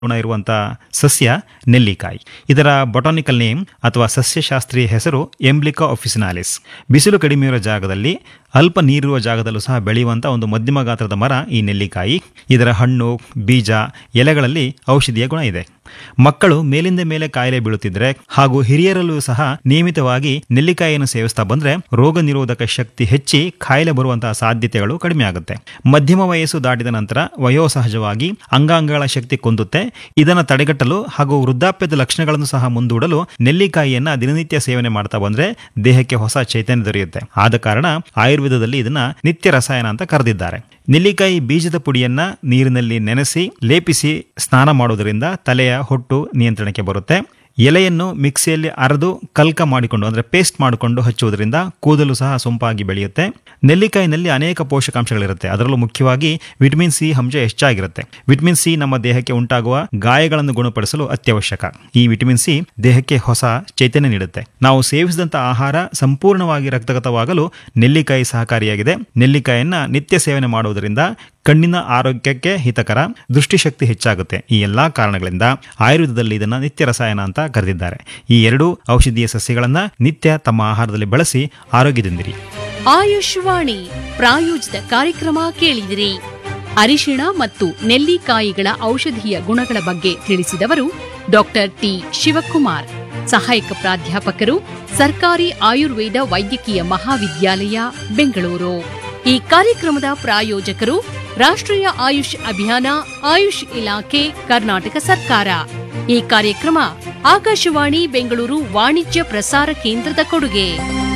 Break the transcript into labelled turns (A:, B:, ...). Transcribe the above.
A: ಗುಣ ಇರುವಂತಹ ಸಸ್ಯ ನೆಲ್ಲಿಕಾಯಿ ಇದರ ಬೊಟಾನಿಕಲ್ ನೇಮ್ ಅಥವಾ ಸಸ್ಯಶಾಸ್ತ್ರೀಯ ಹೆಸರು ಎಂಬ್ಲಿಕಾ ಆಫಿಸಿನಾಲಿಸ್ ಬಿಸಿಲು ಕಡಿಮೆ ಇರುವ ಜಾಗದಲ್ಲಿ ಅಲ್ಪ ನೀರಿರುವ ಜಾಗದಲ್ಲೂ ಸಹ ಬೆಳೆಯುವಂಥ ಒಂದು ಮಧ್ಯಮ ಗಾತ್ರದ ಮರ ಈ ನೆಲ್ಲಿಕಾಯಿ ಇದರ ಹಣ್ಣು ಬೀಜ ಎಲೆಗಳಲ್ಲಿ ಔಷಧೀಯ ಗುಣ ಇದೆ ಮಕ್ಕಳು ಮೇಲಿಂದ ಮೇಲೆ ಕಾಯಿಲೆ ಬೀಳುತ್ತಿದ್ರೆ ಹಾಗೂ ಹಿರಿಯರಲ್ಲೂ ಸಹ ನಿಯಮಿತವಾಗಿ ನೆಲ್ಲಿಕಾಯಿಯನ್ನು ಸೇವಿಸ್ತಾ ಬಂದ್ರೆ ರೋಗ ನಿರೋಧಕ ಶಕ್ತಿ ಹೆಚ್ಚಿ ಕಾಯಿಲೆ ಬರುವಂತಹ ಸಾಧ್ಯತೆಗಳು ಕಡಿಮೆ ಆಗುತ್ತೆ ಮಧ್ಯಮ ವಯಸ್ಸು ದಾಟಿದ ನಂತರ ವಯೋಸಹಜವಾಗಿ ಅಂಗಾಂಗಗಳ ಶಕ್ತಿ ಕುಂದುತ್ತೆ ಇದನ್ನು ತಡೆಗಟ್ಟಲು ಹಾಗೂ ವೃದ್ಧಾಪ್ಯದ ಲಕ್ಷಣಗಳನ್ನು ಸಹ ಮುಂದೂಡಲು ನೆಲ್ಲಿಕಾಯಿಯನ್ನ ದಿನನಿತ್ಯ ಸೇವನೆ ಮಾಡ್ತಾ ಬಂದ್ರೆ ದೇಹಕ್ಕೆ ಹೊಸ ಚೈತನ್ಯ ದೊರೆಯುತ್ತೆ ಆದ ಕಾರಣ ಆಯುರ್ವೇದದಲ್ಲಿ ಇದನ್ನ ನಿತ್ಯ ರಸಾಯನ ಅಂತ ಕರೆದಿದ್ದಾರೆ ನೆಲ್ಲಿಕಾಯಿ ಬೀಜದ ಪುಡಿಯನ್ನ ನೀರಿನಲ್ಲಿ ನೆನೆಸಿ ಲೇಪಿಸಿ ಸ್ನಾನ ಮಾಡೋದರಿಂದ ತಲೆಯ ಹೊಟ್ಟು ನಿಯಂತ್ರಣಕ್ಕೆ ಬರುತ್ತೆ ಎಲೆಯನ್ನು ಮಿಕ್ಸಿಯಲ್ಲಿ ಅರೆದು ಕಲ್ಕ ಮಾಡಿಕೊಂಡು ಅಂದರೆ ಪೇಸ್ಟ್ ಮಾಡಿಕೊಂಡು ಹಚ್ಚುವುದರಿಂದ ಕೂದಲು ಸಹ ಸೊಂಪಾಗಿ ಬೆಳೆಯುತ್ತೆ ನೆಲ್ಲಿಕಾಯಿನಲ್ಲಿ ಅನೇಕ ಪೋಷಕಾಂಶಗಳಿರುತ್ತೆ ಅದರಲ್ಲೂ ಮುಖ್ಯವಾಗಿ ವಿಟಮಿನ್ ಸಿ ಅಂಶ ಹೆಚ್ಚಾಗಿರುತ್ತೆ ವಿಟಮಿನ್ ಸಿ ನಮ್ಮ ದೇಹಕ್ಕೆ ಉಂಟಾಗುವ ಗಾಯಗಳನ್ನು ಗುಣಪಡಿಸಲು ಅತ್ಯವಶ್ಯಕ ಈ ವಿಟಮಿನ್ ಸಿ ದೇಹಕ್ಕೆ ಹೊಸ ಚೈತನ್ಯ ನೀಡುತ್ತೆ ನಾವು ಸೇವಿಸಿದಂಥ ಆಹಾರ ಸಂಪೂರ್ಣವಾಗಿ ರಕ್ತಗತವಾಗಲು ನೆಲ್ಲಿಕಾಯಿ ಸಹಕಾರಿಯಾಗಿದೆ ನೆಲ್ಲಿಕಾಯಿಯನ್ನ ನಿತ್ಯ ಸೇವನೆ ಮಾಡುವುದರಿಂದ ಕಣ್ಣಿನ ಆರೋಗ್ಯಕ್ಕೆ ಹಿತಕರ ದೃಷ್ಟಿಶಕ್ತಿ ಹೆಚ್ಚಾಗುತ್ತೆ ಈ ಎಲ್ಲಾ ಕಾರಣಗಳಿಂದ ಆಯುರ್ವೇದದಲ್ಲಿ ಇದನ್ನ ನಿತ್ಯ ರಸಾಯನ ಅಂತ ಕರೆದಿದ್ದಾರೆ ಈ ಎರಡೂ ಔಷಧೀಯ ಸಸ್ಯಗಳನ್ನ ನಿತ್ಯ ತಮ್ಮ ಆಹಾರದಲ್ಲಿ ಬಳಸಿ ಆರೋಗ್ಯದಿಂದಿರಿ
B: ಆಯುಷ್ವಾಣಿ ಪ್ರಾಯೋಜಿತ ಕಾರ್ಯಕ್ರಮ ಕೇಳಿದಿರಿ ಅರಿಶಿಣ ಮತ್ತು ನೆಲ್ಲಿಕಾಯಿಗಳ ಔಷಧೀಯ ಗುಣಗಳ ಬಗ್ಗೆ ತಿಳಿಸಿದವರು ಡಾಕ್ಟರ್ ಟಿ ಶಿವಕುಮಾರ್ ಸಹಾಯಕ ಪ್ರಾಧ್ಯಾಪಕರು ಸರ್ಕಾರಿ ಆಯುರ್ವೇದ ವೈದ್ಯಕೀಯ ಮಹಾವಿದ್ಯಾಲಯ ಬೆಂಗಳೂರು ಈ ಕಾರ್ಯಕ್ರಮದ ಪ್ರಾಯೋಜಕರು ರಾಷ್ಟ್ರೀಯ ಆಯುಷ್ ಅಭಿಯಾನ ಆಯುಷ್ ಇಲಾಖೆ ಕರ್ನಾಟಕ ಸರ್ಕಾರ ಈ ಕಾರ್ಯಕ್ರಮ ಆಕಾಶವಾಣಿ ಬೆಂಗಳೂರು ವಾಣಿಜ್ಯ ಪ್ರಸಾರ ಕೇಂದ್ರದ ಕೊಡುಗೆ